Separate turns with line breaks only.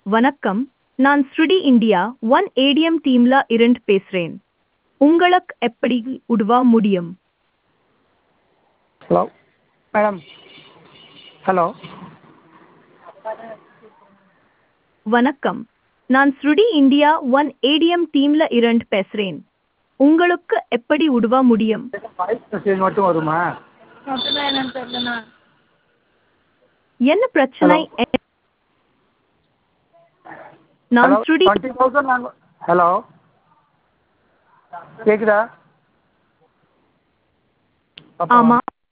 வணக்கம் நான் ஸ்ருடி இந்தியா ஒன் ஏடிஎம் டீம்ல இருந்து பேசுறேன் உங்களுக்கு எப்படி உதவ முடியும்
ஹலோ மேடம் ஹலோ
வணக்கம் நான் ஸ்ருடி இந்தியா ஒன் ஏடிஎம் டீம்ல இருந்து பேசுறேன் உங்களுக்கு எப்படி உதவ முடியும்
வாய்ஸ் மெசேஜ் மட்டும் வருமா
அப்படிலாம் என்னன்னு தெரியலண்ணா
என்ன பிரச்சனை நான்
ஹலோ
ஸ்ருடி
டுவெண்ட்டி தௌசண்ட் நாங்கள் ஹலோ கேட்குதா
ஆமா